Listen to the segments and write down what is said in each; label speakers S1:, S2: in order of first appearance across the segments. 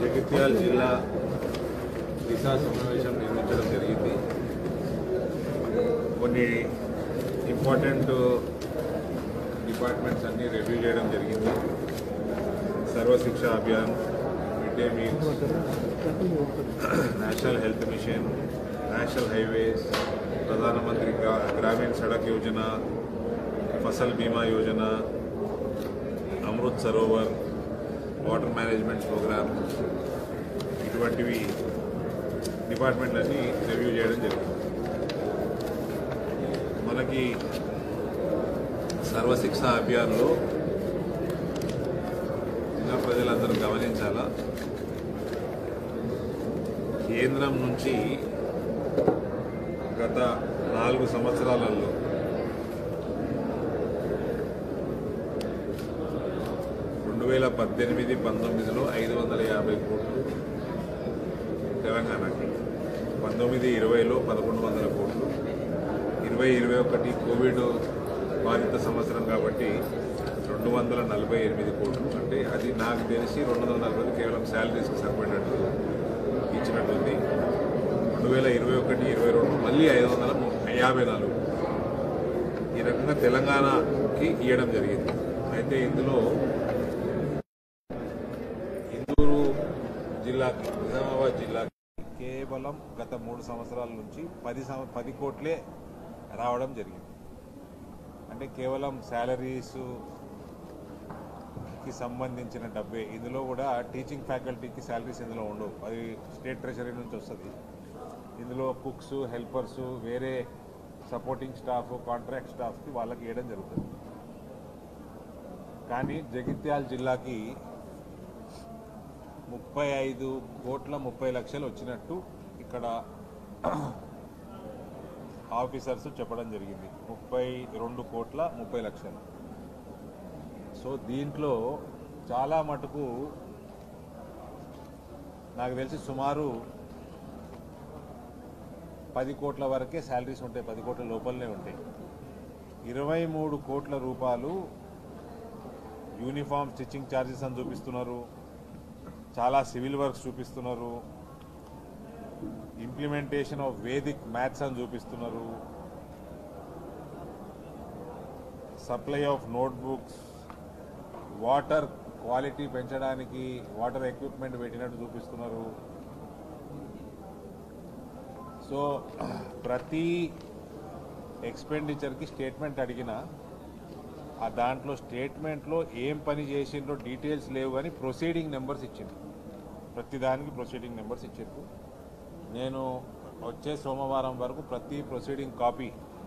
S1: జగిత్యాల జిల్లా దిశా సమావేశం నిర్మించడం జరిగింది కొన్ని ఇంపార్టెంట్ డిపార్ట్మెంట్స్ అన్నీ రివ్యూ చేయడం జరిగింది Sarva Shiksha Abhiyan mid day meals national health mission national highways Pradhan Mantri గ్రా- Gramin Sadak Yojana Fasal Bima Yojana Amrit Sarovar water management programme ఇటువంటివి డిపార్ట్మెంట్లన్నీ రివ్యూ చేయడం జరిగింది మనకి సర్వశిక్ష అభియాన్లో చిన్న ప్రజలందరూ గమనించాలా కేంద్రం నుంచి గత నాలుగు సంవత్సరాలలో రెండు వేల పద్దెనిమిది పంతొమ్మిదిలో ఐదు వందల యాభై కోట్లు తెలంగాణకి పంతొమ్మిది ఇరవైలో పదకొండు వందల కోట్లు ఇరవై ఇరవై ఒకటి కోవిడ్ బాధిత సంవత్సరం కాబట్టి రెండు వందల నలభై ఎనిమిది కోట్లు అంటే అది నాకు తెలిసి రెండు వందల నలభై కేవలం శాలరీస్కి సరిపడినట్టు ఇచ్చినట్టుంది రెండు వేల ఇరవై ఒకటి ఇరవై రెండు మళ్ళీ ఐదు వందల ము- యాభై నాలుగు ఈ రకంగా తెలంగాణకి ఇవ్వడం జరిగింది అయితే ఇందులో ఇందూరు జిల్లాకి నిజామాబాద్ జిల్లాకి కేవలం గత మూడు సంవత్సరాల నుంచి పది సంవ పది కోట్లే రావడం జరిగింది అంటే కేవలం శాలరీస్ కి సంబంధించిన డబ్బే ఇందులో కూడా టీచింగ్ ఫ్యాకల్టీకి శాలరీస్ ఇందులో ఉండవు అది స్టేట్ ట్రెజరీ నుంచి వస్తుంది ఇందులో కుక్స్ హెల్పర్స్ వేరే సపోర్టింగ్ స్టాఫ్ కాంట్రాక్ట్ స్టాఫ్కి వాళ్ళకి ఇవ్వడం జరుగుతుంది కానీ జగిత్యాల జిల్లాకి ముప్పై ఐదు కోట్ల ముప్పై లక్షలు వచ్చినట్టు ఇక్కడ ఆఫీసర్స్ చెప్పడం జరిగింది ముప్పై రెండు కోట్ల ముప్పై లక్షలు సో దీంట్లో చాలా మటుకు నాకు తెలిసి సుమారు పది కోట్ల వరకే శాలరీస్ ఉంటాయి పది కోట్ల లోపలనే ఉంటాయి ఇరవై మూడు కోట్ల రూపాయలు యూనిఫామ్ స్టిచ్చింగ్ ఛార్జెస్ అని చూపిస్తున్నారు చాలా సివిల్ వర్క్స్ చూపిస్తున్నారు ఇంప్లిమెంటేషన్ ఆఫ్ వేదిక్ మ్యాథ్స్ అని చూపిస్తున్నారు supply of notebooks water quality పెంచడానికి వాటర్ ఎక్విప్మెంట్ పెట్టినట్టు చూపిస్తున్నారు సో ప్రతి ఎక్స్పెండిచర్కి స్టేట్మెంట్ అడిగినా ఆ దాంట్లో స్టేట్మెంట్లో ఏం పని చేసిండ్రో డీటెయిల్స్ లేవు కానీ ప్రొసీడింగ్ నెంబర్స్ ఇచ్చింది ప్రతి దానికి ప్రొసీడింగ్ నెంబర్స్ ఇచ్చిండ్రు నేను వచ్చే సోమవారం వరకు ప్రతి ప్రొసీడింగ్ కాపీ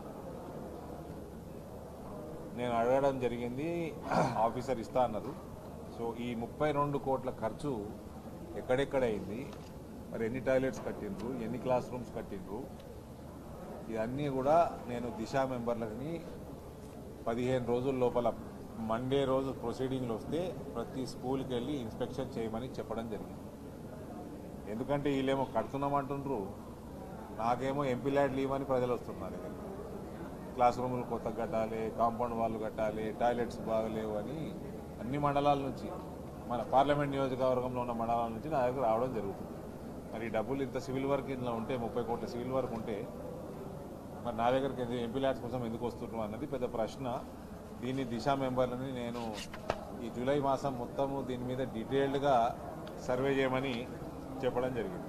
S1: నేను అడగడం జరిగింది ఆఫీసర్ ఇస్తా అన్నారు సో ఈ ముప్పై రెండు కోట్ల ఖర్చు ఎక్కడెక్కడ అయింది మరి ఎన్ని టాయిలెట్స్ కట్టిండ్రు ఎన్ని క్లాస్ రూమ్స్ కట్టిండ్రు ఇవన్నీ కూడా నేను దిశా మెంబర్లని పదిహేను రోజుల లోపల మండే రోజు ప్రొసీడింగ్లు వస్తే ప్రతి స్కూల్కి వెళ్ళి ఇన్స్పెక్షన్ చేయమని చెప్పడం జరిగింది ఎందుకంటే వీళ్ళేమో కడుతున్నామంటుండ్రు నాకేమో ఎంపీ ల్యాడ్ లీవ్ అని ప్రజలు వస్తున్నారు నా దగ్గరికి క్లాస్ రూములు కొత్త కట్టాలి కాంపౌండ్ వాళ్ళు కట్టాలి టాయిలెట్స్ బాగలేవు అని అన్ని మండలాల నుంచి మన పార్లమెంట్ నియోజకవర్గంలో ఉన్న మండలాల నుంచి నా దగ్గర రావడం జరుగుతుంది మరి ఈ డబ్బులు ఇంత సివిల్ వర్క్ ఇందులో ఉంటే ముప్పై కోట్ల సివిల్ వర్క్ ఉంటే మరి నా దగ్గరికి ఎందుకు ఎంపీ ల్యాడ్స్ కోసం ఎందుకు వస్తున్నారు అన్నది పెద్ద ప్రశ్న దీన్ని దిశా మెంబర్లని నేను ఈ జూలై మాసం మొత్తము దీని మీద డీటెయిల్డ్గా సర్వే చేయమని చెప్పడం జరిగింది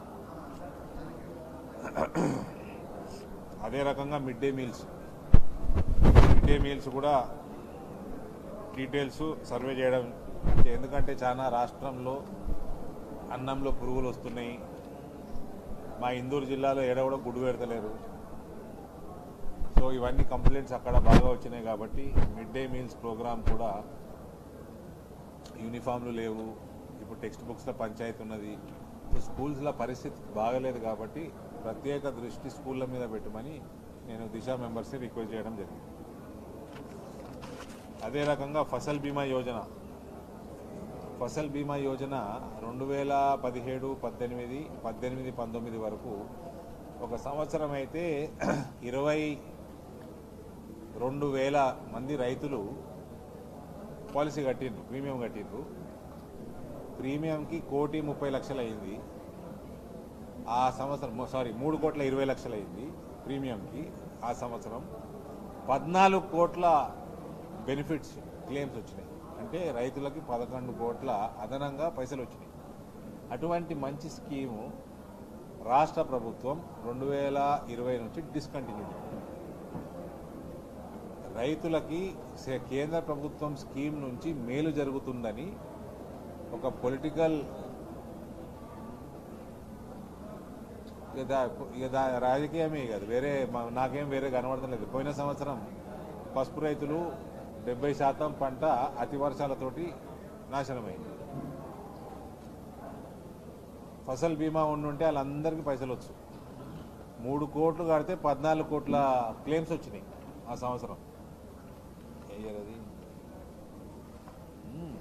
S1: అదే రకంగా mid day meals mid day meals కూడా డీటెయిల్స్ సర్వే చేయడం ఎందుకంటే చాలా రాష్ట్రంలో అన్నంలో పురుగులు వస్తున్నాయి మా ఇందూరు జిల్లాలో ఏడ కూడా గుడ్డు పెడతలేరు సో ఇవన్నీ కంప్లైంట్స్ అక్కడ బాగా వచ్చినాయి కాబట్టి మిడ్ డే మీల్స్ ప్రోగ్రామ్ కూడా యూనిఫామ్లు లేవు ఇప్పుడు టెక్స్ట్ బుక్స్లో పంచాయతీ ఉన్నది సో స్కూల్స్లో పరిస్థితి బాగలేదు కాబట్టి ప్రత్యేక దృష్టి స్కూళ్ళ మీద పెట్టమని నేను దిశా మెంబర్స్ని రిక్వెస్ట్ చేయడం జరిగింది అదే రకంగా ఫసల్ బీమా యోజన ఫసల్ బీమా యోజన రెండు వేల పదిహేడు పద్దెనిమిది పద్దెనిమిది పంతొమ్మిది వరకు ఒక సంవత్సరం అయితే ఇరవై రెండు వేల మంది రైతులు పాలసీ కట్టిండ్రు ప్రీమియం కట్టిండ్రు ప్రీమియంకి కోటి ముప్పై లక్షలు అయింది ఆ సంవత్సరం సారీ మూడు కోట్ల ఇరవై లక్షలు అయింది ప్రీమియంకి ఆ సంవత్సరం పద్నాలుగు కోట్ల బెనిఫిట్స్ క్లెయిమ్స్ వచ్చినాయి అంటే రైతులకి పదకొండు కోట్ల అదనంగా పైసలు వచ్చినాయి అటువంటి మంచి స్కీము రాష్ట్ర ప్రభుత్వం రెండు వేల ఇరవై నుంచి డిస్కంటిన్యూ చేసింది రైతులకి సే- కేంద్ర ప్రభుత్వం స్కీమ్ నుంచి మేలు జరుగుతుందని ఒక పొలిటికల్ ఇక దా- ఇక దా- రాజకీయమే కాదు వేరే మా- నాకేం వేరే కనబడటం లేదు పోయిన సంవత్సరం పసుపు రైతులు డెబ్బై శాతం పంట అతి వర్షాలతోటి నాశనమైంది ఫసల్ బీమా ఉండుంటే వాళ్ళందరికీ పైసలు వచ్చు మూడు కోట్లు కడితే పద్నాలుగు కోట్ల క్లెయిమ్స్ వచ్చినాయి ఆ సంవత్సరం ఏ ఇయర్ అది మ్మ్.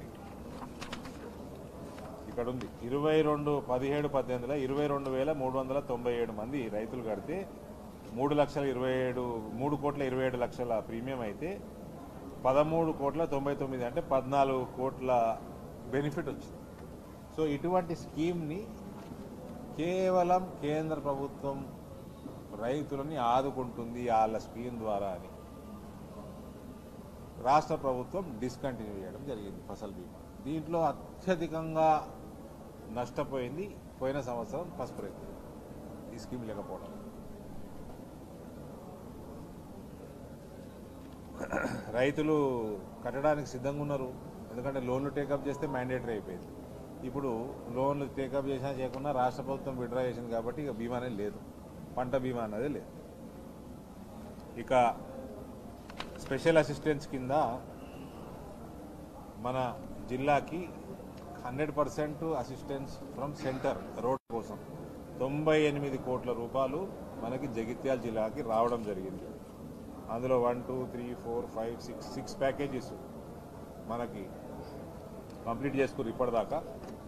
S1: ఇక్కడ ఉంది ఇరవై రెండు పదిహేడు పద్దెనిమిదిలో ఇరవై రెండు వేల మూడు వందల తొంభై ఏడు మంది రైతులు కడితే మూడు లక్షల ఇరవై ఏడు మూడు కోట్ల ఇరవై ఏడు లక్షల ప్రీమియం అయితే పదమూడు కోట్ల తొంభై తొమ్మిది అంటే పద్నాలుగు కోట్ల బెనిఫిట్ వచ్చింది సో ఇటువంటి స్కీమ్ని కేవలం కేంద్ర ప్రభుత్వం రైతులని ఆదుకుంటుంది వాళ్ళ స్కీమ్ ద్వారా అని రాష్ట్ర ప్రభుత్వం డిస్కంటిన్యూ చేయడం జరిగింది ఫసల్ బీమా దీంట్లో అత్యధికంగా నష్టపోయింది పోయిన సంవత్సరం పసుపు రైతులు ఈ స్కీమ్ లేకపోవడం రైతులు కట్టడానికి సిద్ధంగా ఉన్నారు ఎందుకంటే లోన్లు టేకప్ చేస్తే మ్యాండేటరీ అయిపోయింది ఇప్పుడు లోన్లు టేకప్ చేసినా చేయకుండా రాష్ట్ర ప్రభుత్వం విడ్రా చేసింది కాబట్టి ఇక బీమా అనేది లేదు పంట బీమా అనేది లేదు ఇక స్పెషల్ అసిస్టెన్స్ కింద మన జిల్లాకి hundred percent assistance from centre road కోసం తొంభై ఎనిమిది కోట్ల రూపాయలు మనకి జగిత్యాల జిల్లాకి రావడం జరిగింది అందులో one two three four five six six packages మనకి కంప్లీట్ చేసుకుని ఇప్పటిదాకా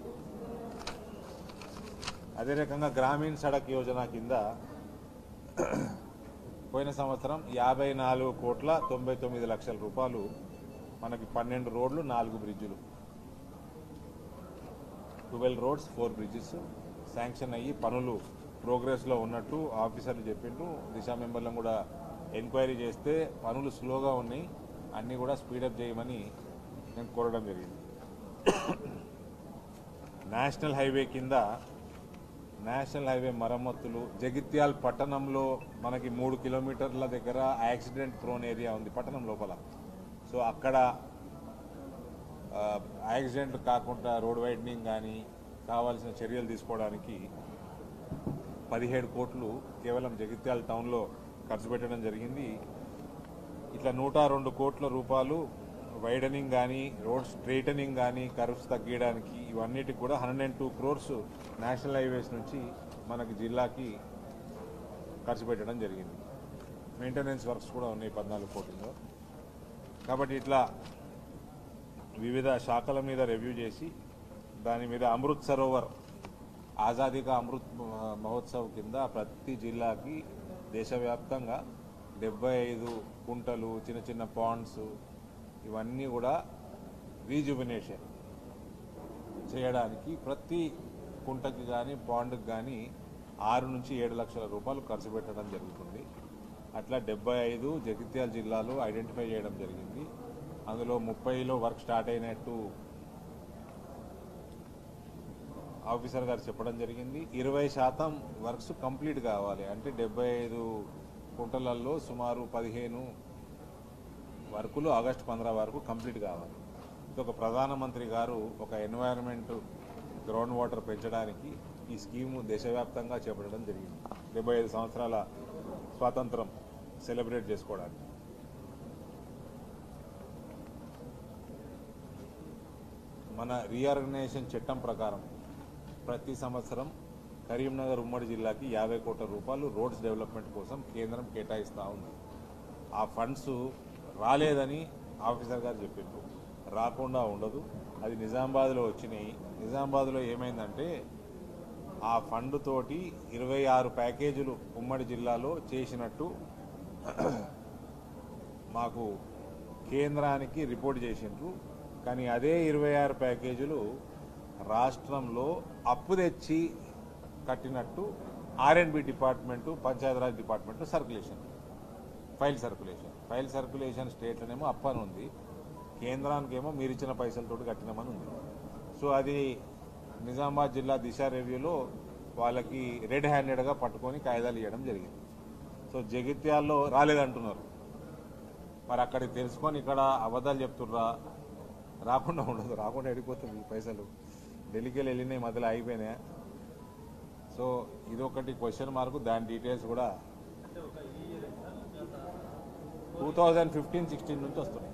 S1: అదే రకంగా గ్రామీణ సడక్ యోజన కింద పోయిన సంవత్సరం యాభై నాలుగు కోట్ల తొంభై తొమ్మిది లక్షల రూపాయలు మనకి పన్నెండు రోడ్లు నాలుగు బ్రిడ్జులు twelve roads four bridges sanction అయ్యి పనులు ప్రోగ్రెస్లో ఉన్నట్టు ఆఫీసర్లు చెప్పిండ్రు దిశా మెంబర్లను కూడా ఎంక్వైరీ చేస్తే పనులు స్లోగా ఉన్నాయి అన్నీ కూడా స్పీడప్ చేయమని నేను కోరడం జరిగింది నేషనల్ హైవే కింద నేషనల్ హైవే మరమ్మతులు జగిత్యాల్ పట్టణంలో మనకి మూడు కిలోమీటర్ల దగ్గర యాక్సిడెంట్ ప్రోన్ ఏరియా ఉంది పట్టణం లోపల సో అక్కడ ఆ, యాక్సిడెంట్ కాకుండా రోడ్ వైడనింగ్ కానీ కావాల్సిన చర్యలు తీసుకోవడానికి పదిహేడు కోట్లు కేవలం జగిత్యాల టౌన్లో ఖర్చు పెట్టడం జరిగింది ఇట్లా నూట రెండు కోట్ల రూపాయలు వైడనింగ్ కానీ రోడ్ స్ట్రైటనింగ్ కానీ కర్వ్స్ తగ్గించడానికి ఇవన్నిటికి కూడా hundred and two crores national highways నుంచి మనకి జిల్లాకి ఖర్చు పెట్టడం జరిగింది మెయింటెనెన్స్ వర్క్స్ కూడా ఉన్నాయి పద్నాలుగు కోట్లలో కాబట్టి ఇట్లా వివిధ శాఖల మీద రివ్యూ చేసి దాని మీద అమృత్ సరోవర్ ఆజాదీ కా అమృత్ మ- మహోత్సవ్ కింద ప్రతి జిల్లాకి దేశవ్యాప్తంగా డెబ్బై ఐదు కుంటలు చిన్న చిన్న పాండ్స్ ఇవన్నీ కూడా రీజువినేషన్ చేయడానికి ప్రతి కుంటకి కానీ పాండ్కి కానీ ఆరు నుంచి ఏడు లక్షల రూపాయలు ఖర్చు పెట్టడం జరుగుతుంది అట్లా డెబ్బై ఐదు జగిత్యాల జిల్లాలో ఐడెంటిఫై చేయడం జరిగింది అందులో ముప్పైలో వర్క్ స్టార్ట్ అయినట్టు ఆఫీసర్ గారు చెప్పడం జరిగింది ఇరవై శాతం వర్క్స్ కంప్లీట్ కావాలి అంటే డెబ్బై ఐదు కుంటలలో సుమారు పదిహేను వర్కులు ఆగస్టు పంద్రా వరకు కంప్లీట్ కావాలి ఇది ఒక ప్రధానమంత్రి గారు ఒక ఎన్వైరన్మెంట్ గ్రౌండ్ వాటర్ పెంచడానికి ఈ స్కీము దేశవ్యాప్తంగా చేపట్టడం జరిగింది డెబ్బై ఐదు సంవత్సరాల స్వాతంత్రం సెలబ్రేట్ చేసుకోవడానికి మన రీఆర్గనైజేషన్ చట్టం ప్రకారం ప్రతి సంవత్సరం కరీంనగర్ ఉమ్మడి జిల్లాకి యాభై కోట్ల రూపాయలు రోడ్స్ డెవలప్మెంట్ కోసం కేంద్రం కేటాయిస్తూ ఉంది ఆ ఫండ్స్ రాలేదని ఆఫీసర్ గారు చెప్పిండ్రు రాకుండా ఉండదు అది నిజామాబాద్లో వచ్చినాయి నిజామాబాద్లో ఏమైందంటే ఆ ఫండ్ తోటి ఇరవై ఆరు ప్యాకేజీలు ఉమ్మడి జిల్లాలో చేసినట్టు మాకు కేంద్రానికి రిపోర్ట్ చేసిండ్రు కానీ అదే ఇరవై ఆరు ప్యాకేజీలు రాష్ట్రంలో అప్పు తెచ్చి కట్టినట్టు R and B department Panchayati Raj department circulation file circulation file circulation స్టేట్లోనేమో అప్పు అని ఉంది కేంద్రానికేమో మీరు ఇచ్చిన పైసలతో కట్టినామని ఉంది సో అది నిజామాబాద్ జిల్లా దిశ రివ్యూలో వాళ్ళకి రెడ్ హ్యాండెడ్గా పట్టుకొని కాయిదాలు ఇవ్వడం జరిగింది సో జగిత్యాల్లో రాలేదంటున్నారు మరి అక్కడికి తెలుసుకొని ఇక్కడ అబద్ధాలు చెప్తుర్రా రాకుండా ఉండదు రాకుండా వెళ్ళిపోతుంది ఈ పైసలు ఢిల్లీకి వెళ్ళి వెళ్ళినాయి మధ్యలో అయిపోయినాయి సో ఇది ఒకటి క్వశ్చన్ మార్క్ దాని డీటెయిల్స్ కూడా టూ థౌజండ్ ఫిఫ్టీన్ సిక్స్టీన్ నుంచి వస్తున్నాయి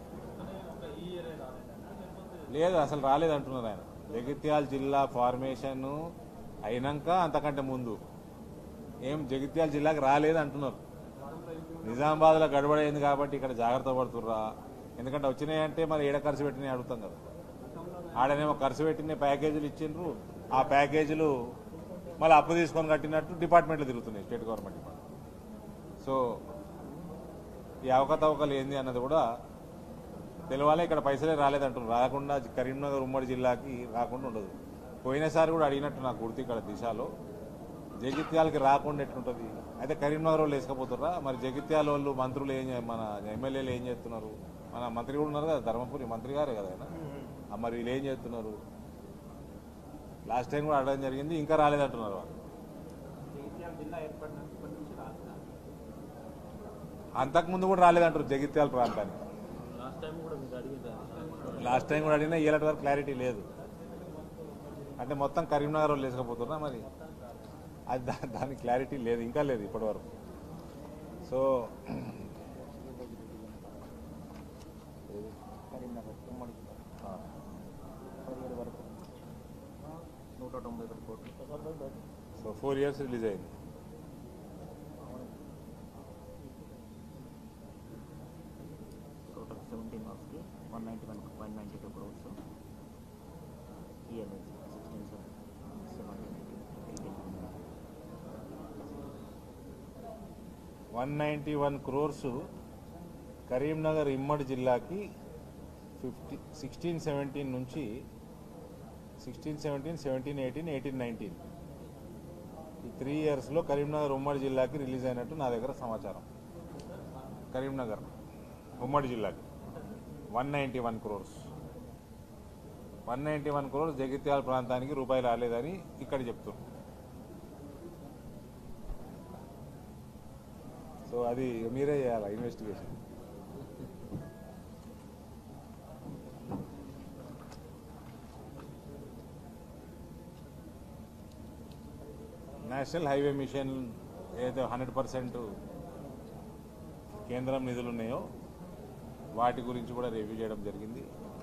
S1: లేదు అసలు రాలేదు అంటున్నారు ఆయన జగిత్యాల జిల్లా ఫార్మేషన్ అయినాక అంతకంటే ముందు ఏం జగిత్యాల జిల్లాకి రాలేదు అంటున్నారు నిజామాబాద్లో గడబడైంది కాబట్టి ఇక్కడ జాగ్రత్త పడుతుర్రా ఎందుకంటే వచ్చినాయంటే మరి ఏడ ఖర్చు పెట్టినాయి అడుగుతాం కదా ఆడనేమో ఖర్చు పెట్టిన ప్యాకేజీలు ఇచ్చిండ్రు ఆ ప్యాకేజీలు మళ్ళీ అప్పు తీసుకొని కట్టినట్టు డిపార్ట్మెంట్లు తిరుగుతున్నాయి స్టేట్ గవర్నమెంట్ డిపార్ట్మెంట్ సో ఈ అవకతవకలు ఏంది అన్నది కూడా తెలవాలి ఇక్కడ పైసలే రాలేదంటున్నారు రాకుండా కరీంనగర్ ఉమ్మడి జిల్లాకి రాకుండా ఉండదు పోయినసారి కూడా అడిగినట్టు నాకు గుర్తు ఇక్కడ దిశలో జగిత్యాలకి రాకుండా ఎట్లుంటుంది అయితే కరీంనగర్ వాళ్ళు వేసుకపోతారా మరి జగిత్యాల వాళ్ళు మంత్రులు ఏం చే- మన ఎమ్మెల్యేలు ఏం చేస్తున్నారు మన మంత్రి కూడా ఉన్నారు కదా ధర్మపురి మంత్రి గారే కదా ఆయన ఆ మరి వీళ్ళు ఏం చేస్తున్నారు లాస్ట్ టైం కూడా అడగడం జరిగింది ఇంకా రాలేదంటున్నారు వాళ్ళు
S2: జగిత్యాల జిల్లా ఏర్పడినప్పటి నుంచి రాలేదా
S1: అంతకుముందు కూడా రాలేదంటారు జగిత్యాల ప్రాంతానికి
S2: లాస్ట్ టైం కూడా మీకు అడిగింది
S1: లాస్ట్ టైం కూడా అడిగినా ఇలాంటి వరకు క్లారిటీ లేదు అంటే మొత్తం కరీంనగర్ వాళ్ళు వేసుకపోతున్నా మరి అది దా- దానికి క్లారిటీ లేదు ఇంకా లేదు ఇప్పటి వరకు సో
S2: కరీంనగర్ ఉమ్మడి జిల్లా
S1: ఆ,
S2: పదిహేడు వరకు నూట తొంభై ఒకటి కోట్లు
S1: సో ఫోర్ ఇయర్స్ రిలీజ్ అయింది
S2: టోటల్ సెవెంటీన్ మార్క్స్కి one ninety one one ninety two crores year sixteen seventeen eighteen
S1: one ninety one crores Karimnagar ఇమ్మడి జిల్లాకి ఫిఫ్టీ సిక్స్టీన్ సెవెంటీన్ నుంచి sixteen seventeen seventeen eighteen eighteen nineteen ఈ త్రీ ఇయర్స్లో కరీంనగర్ ఉమ్మడి జిల్లాకి release అయినట్టు నా దగ్గర సమాచారం కరీంనగర్ ఉమ్మడి జిల్లాకి one ninety one crores one ninety one crores Jagtial ప్రాంతానికి రూపాయలు రాలేదని ఇక్కడ చెప్తున్నారు సో అది మీరే చేయాలి ఇన్వెస్టిగేషన్ నేషనల్ హైవే మిషన్ ఏదైతే హండ్రెడ్ పర్సెంట్ కేంద్రం నిధులు ఉన్నాయో వాటి గురించి కూడా రివ్యూ చేయడం జరిగింది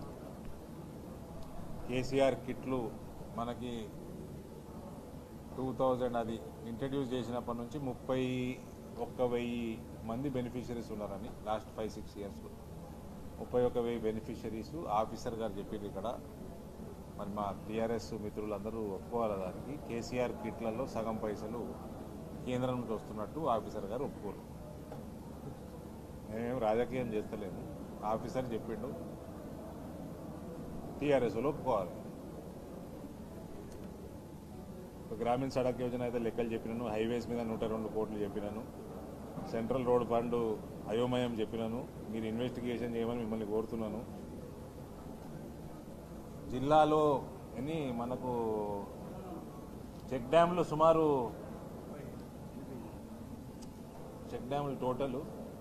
S1: కేసీఆర్ కిట్లు మనకి టూ థౌజండ్ అది ఇంట్రడ్యూస్ చేసినప్పటి నుంచి ముప్పై ఒక్క వెయ్యి మంది బెనిఫిషరీస్ ఉన్నారని లాస్ట్ ఫైవ్ సిక్స్ ఇయర్స్లో ముప్పై ఒక్క వెయ్యి బెనిఫిషరీస్ ఆఫీసర్ గారు చెప్పారు ఇక్కడ మరి మా టీఆర్ఎస్ మిత్రులందరూ ఒప్పుకోవాలి దానికి కేసీఆర్ కిట్లలో సగం పైసలు కేంద్రం నుంచి వస్తున్నట్టు ఆఫీసర్ గారు ఒప్పుకోరు మేమేం రాజకీయం చేస్తలేము ఆఫీసర్ చెప్పిండు టీఆర్ఎస్ వాళ్ళు ఒప్పుకోవాలి ఇప్పుడు గ్రామీణ సడక్ యోజన అయితే లెక్కలు చెప్పినాను హైవేస్ మీద నూట రెండు కోట్లు చెప్పినాను సెంట్రల్ రోడ్ ఫండ్ అయోమయం చెప్పినాను మీరు ఇన్వెస్టిగేషన్ చేయమని మిమ్మల్ని కోరుతున్నాను జిల్లాలో ఎన్ని మనకు చెక్ డ్యామ్లు సుమారు చెక్ డ్యాములు టోటల్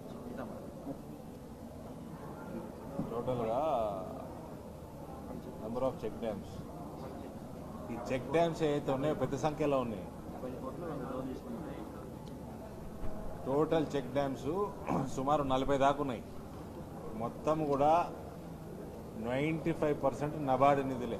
S1: టోటల్గా నెంబర్ ఆఫ్ చెక్ డ్యామ్స్ ఈ చెక్ డ్యామ్స్ ఏవైతే ఉన్నాయో పెద్ద సంఖ్యలో ఉన్నాయి
S2: యాభై కోట్లు లోన్ తీసుకున్నాం
S1: టోటల్ చెక్ డ్యామ్స్ సుమారు నలభై దాకా ఉన్నాయి మొత్తం కూడా నైంటీ ఫైవ్ పర్సెంట్ నబార్డు నిధులే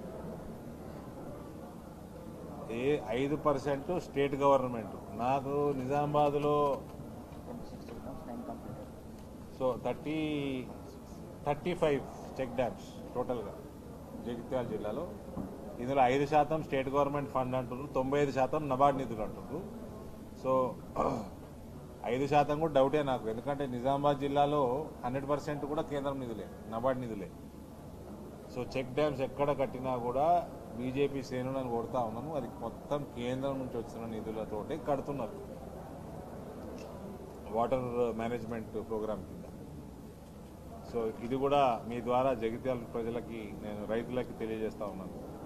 S1: ఏ ఐదు పర్సెంట్ స్టేట్ గవర్నమెంట్ నాకు నిజామాబాద్లో
S2: sixty nine complete
S1: so thirty thirty five check dams టోటల్గా జగిత్యాల జిల్లాలో ఇందులో ఐదు శాతం స్టేట్ గవర్నమెంట్ ఫండ్ అంటున్నారు తొంభై ఐదు శాతం నబార్డ్ నిధులు అంటున్నారు సో ఐదు శాతం కూడా డౌటే నాకు ఎందుకంటే నిజామాబాద్ జిల్లాలో హండ్రెడ్ పర్సెంట్ కూడా కేంద్రం నిధులే నబార్డ్ నిధులే సో చెక్ డ్యామ్స్ ఎక్కడ కట్టినా కూడా బీజేపీ శ్రేణులను కొడతా ఉన్నాను అది మొత్తం కేంద్రం నుంచి వచ్చిన నిధులతోటే కడుతున్నారు వాటర్ మేనేజ్మెంట్ ప్రోగ్రామ్ కింద సో ఇది కూడా మీ ద్వారా జగిత్యాల ప్రజలకి నేను రైతులకి తెలియజేస్తా ఉన్నాను